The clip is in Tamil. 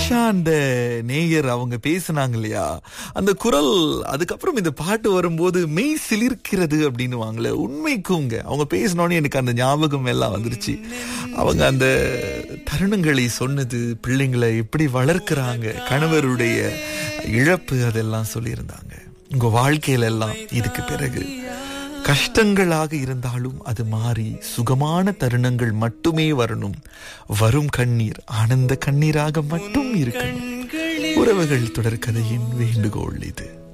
நிஷா அந்த நேயர் அவங்க பேசுனாங்க இல்லையா அந்த குரல் அதுக்கப்புறம் இந்த பாட்டு வரும்போது மெய் சிலிர்க்கிறது அப்படின்னு வாங்கல உண்மைக்குங்க அவங்க பேசினோடனே எனக்கு அந்த ஞாபகம் எல்லாம் வந்துருச்சு அவங்க அந்த தருணங்களை சொன்னது பிள்ளைங்களை எப்படி வளர்க்குறாங்க கணவருடைய இழப்பு அதெல்லாம் சொல்லியிருந்தாங்க உங்க வாழ்க்கையில எல்லாம் இதுக்கு பிறகு கஷ்டங்களாக இருந்தாலும் அது மாறி சுகமான தருணங்கள் மட்டுமே வரணும் வரும் கண்ணீர் ஆனந்த கண்ணீராக மட்டும் இருக்கணும் உறவுகள் தொடர்கதையின் வேண்டுகோள் இது